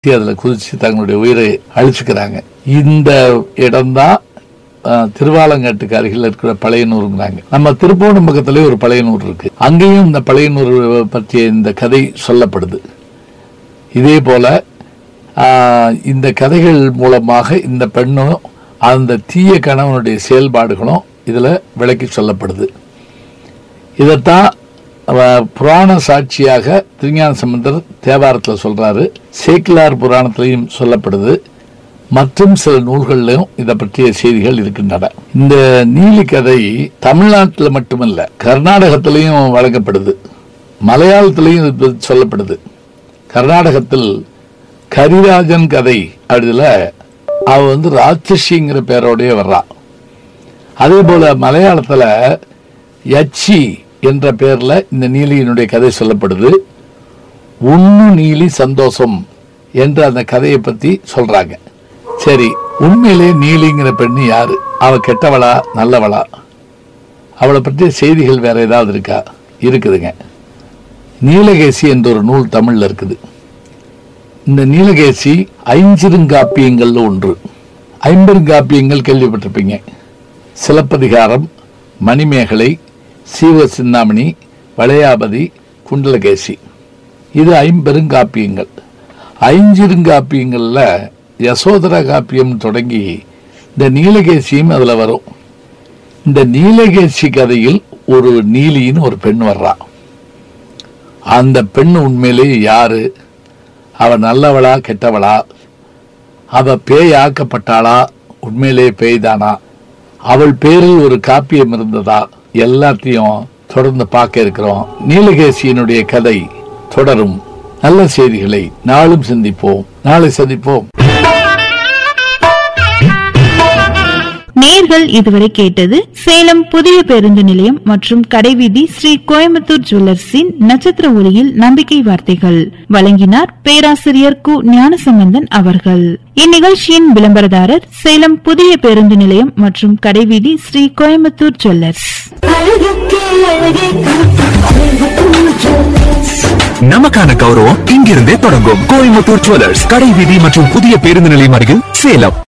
அதுல குதிச்சு தங்களுடைய உயிரை அழிச்சுக்கிறாங்க இந்த இடம்தான் அஹ், திருவாலங்காட்டுக்கு அருகில் இருக்கிற பழையனூருங்கிறாங்க நம்ம திருப்போணம் பக்கத்திலே ஒரு பழையனூர் இருக்கு அங்கேயும் இந்த பழையனூர் பற்றிய இந்த கதை சொல்லப்படுது இதே போல ஆஹ், இந்த கதைகள் மூலமாக இந்த பெண்ணும் அந்த தீய கணவனுடைய செயல்பாடுகளும் இதுல விளக்கி சொல்லப்படுது இதைத்தான் அவ- புராண சாட்சியாக திருஞான சம்பந்தர் தேவாரத்தில் சொல்றாரு சேக்கிலார் புராணத்திலையும் சொல்லப்படுது மற்றும் சில நூல்களிலும் இதை பற்றிய செய்திகள் இருக்கின்றன இந்த நீலி கதை தமிழ்நாட்டில் மட்டுமல்ல கர்நாடகத்திலையும் வழங்கப்படுது மலையாளத்திலையும் இது பத்தி சொல்லப்படுது கர்நாடகத்தில் கரிராஜன் கதை அப்படிதுல அவ வந்து ராட்சசிங்கிற பேரோடய வர்றா அதே போல மலையாளத்துல யச்சி என்ற பெயர்ல இந்த நீலியினுடைய கதை சொல்லப்படுது உண்ணு நீலி சந்தோஷம் என்ற அந்த கதையை பத்தி சொல்றாங்க சரி உண்மையிலே நீலிங்கிற பெண்ணு யாரு அவ கெட்டவளா நல்லவளா அவளை பற்றிய செய்திகள் வேற ஏதாவது இருக்கா இருக்குதுங்க நீலகேசி என்ற ஒரு நூல் தமிழ்ல இருக்குது இந்த நீலகேசி ஐஞ்சிருங்காப்பியங்கள்ல ஒன்று ஐம்பெருங்காப்பியங்கள் கேள்விப்பட்டிருப்பீங்க சிலப்பதிகாரம் மணிமேகலை சீவ சிந்தாமணி வளையாபதி குண்டலகேசி இது ஐம்பெருங்காப்பியங்கள் ஐஞ்சிருங்காப்பியங்கள்ல யசோதர காப்பியம் தொடங்கி இந்த நீலகேசியும் அதுல வரும் இந்த நீலகேசி கதையில் ஒரு நீலின்னு ஒரு பெண் வர்றா அந்த பெண் உண்மையிலேயே யாரு அவ நல்லவளா கெட்டவளா அவ பேய் ஆக்கப்பட்டாளா உண்மையிலே பேய்தானா அவள் பேரில் ஒரு காப்பியம் இருந்ததா எல்லாத்தையும் தொடர்ந்து பார்க்க இருக்கிறோம் நீலகேசியினுடைய கதை தொடரும் நல்ல செய்திகளை நாளும் சிந்திப்போம் நாளை சந்திப்போம் நேர்கள் இதுவரை கேட்டது சேலம் புதிய பேருந்து நிலையம் மற்றும் கடைவீதி ஸ்ரீ கோயம்புத்தூர் ஜுவல்லர்ஸின் நட்சத்திர ஒளியில் நம்பிக்கை வார்த்தைகள் வழங்கினார் பேராசிரியர் கு ஞானசம்பந்தன் அவர்கள் இந்நிகழ்ச்சியின் விளம்பரதாரர் சேலம் புதிய பேருந்து நிலையம் மற்றும் கடைவீதி ஸ்ரீ கோயம்புத்தூர் ஜுவல்லர்ஸ் அழகுக்கே அழகே காட்டும் நமக்கான கௌரவம் இங்கிருந்தே தொடங்கும் கோயம்புத்தூர் ஜுவல்லர்ஸ் கடை வீதி மற்றும் புதிய பேருந்து நிலையம் அருகில் சேலம்